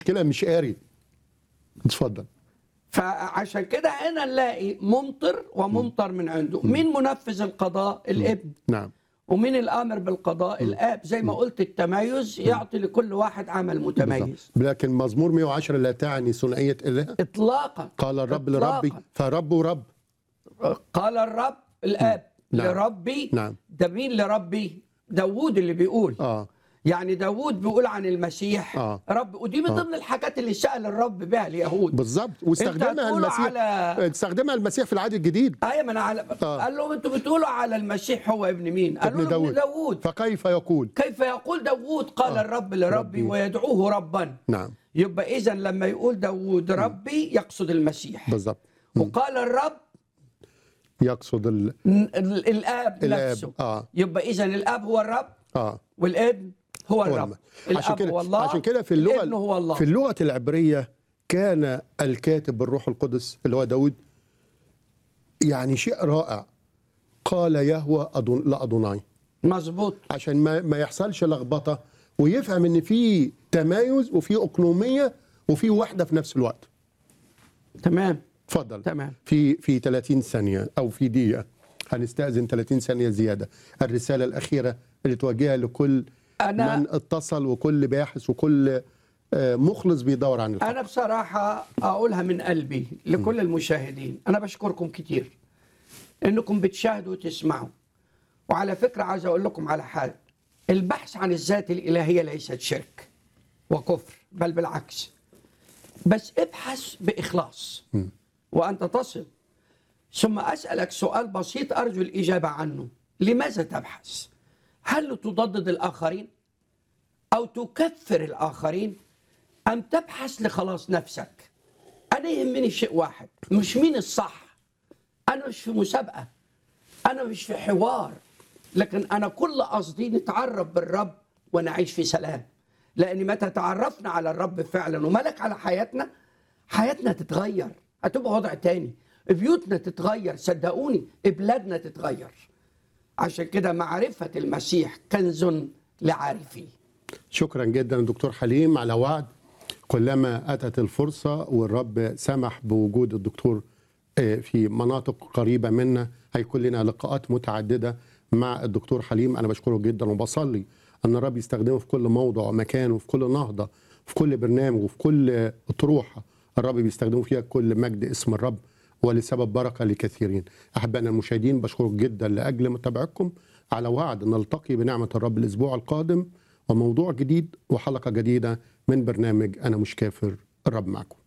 كده مش قاري اتفضل فعشان كده هنا نلاقي ممطر وممطر من عنده مين منفذ القضاء الابن نعم ومين الامر بالقضاء الاب زي ما قلت التميز يعطي لكل واحد عمل متميز لكن مزمور 110 لا تعني ثنائيه اله اطلاقا قال الرب إطلاقاً. لربي فرب ورب قال الرب الاب نعم. لربي نعم. ده مين لربي داوود اللي بيقول اه يعني داوود بيقول عن المسيح آه. رب ودي من ضمن الحاجات اللي سأل الرب بها اليهود بالظبط واستخدمها تقول المسيح على- استخدمها المسيح في العهد الجديد ايوه ما انا على آه. قال لهم انتوا بتقولوا على المسيح هو ابن مين؟ قالوا ابن له ابن داود داوود فكيف يقول كيف يقول داوود قال آه. الرب لربي ربي. ويدعوه ربا نعم يبقى اذا لما يقول داوود ربي يقصد المسيح بالظبط وقال الرب يقصد ال... ن- ال- الاب الاب نفسه اه يبقى اذا الاب هو الرب اه والابن هو هو الرب الم- عشان الاب كده هو الله عشان كده في اللغه الابن هو الله في اللغه العبريه كان الكاتب بالروح القدس اللي هو داود يعني شيء رائع قال يهوى أدون لأدوناي مظبوط عشان ما, ما يحصلش لخبطه ويفهم ان في تمايز وفي اقنوميه وفي وحده في نفس الوقت تمام اتفضل تمام. في في 30 ثانيه او في دقيقه هنستاذن 30 ثانيه زياده الرساله الاخيره اللي توجهها لكل أنا- من اتصل وكل باحث وكل آه، مخلص بيدور عن الحق أنا بصراحة أقولها من قلبي لكل المشاهدين أنا بشكركم كتير إنكم بتشاهدوا وتسمعوا وعلى فكرة عايز أقول لكم على حاجة البحث عن الذات الإلهية ليست شرك وكفر بل بالعكس بس ابحث بإخلاص وأنت تصل ثم أسألك سؤال بسيط أرجو الإجابة عنه لماذا تبحث؟ هل تضدد الآخرين؟ أو تكفر الآخرين؟ أم تبحث لخلاص نفسك أنا يهمني شيء واحد مش مين الصح أنا مش في مسابقة أنا مش في حوار لكن أنا كل قصدي نتعرف بالرب ونعيش في سلام لأن متى تعرفنا على الرب فعلا وملك على حياتنا حياتنا تتغير هتبقى وضع تاني بيوتنا تتغير صدقوني بلادنا تتغير عشان كده معرفة المسيح كنز لعارفيه شكرا جدا دكتور حليم على وعد كلما اتت الفرصه والرب سمح بوجود الدكتور آه، في مناطق قريبه منا هيكون لنا لقاءات متعدده مع الدكتور حليم انا بشكره جدا وبصلي ان الرب يستخدمه في كل موضع ومكان وفي كل نهضه في كل برنامج وفي كل طروحه الرب بيستخدمه فيها كل مجد اسم الرب ولسبب بركه لكثيرين احبائنا المشاهدين بشكرك جدا لاجل متابعتكم على وعد ان نلتقي بنعمه الرب الاسبوع القادم وموضوع جديد وحلقه جديده من برنامج انا مش كافر الرب معكم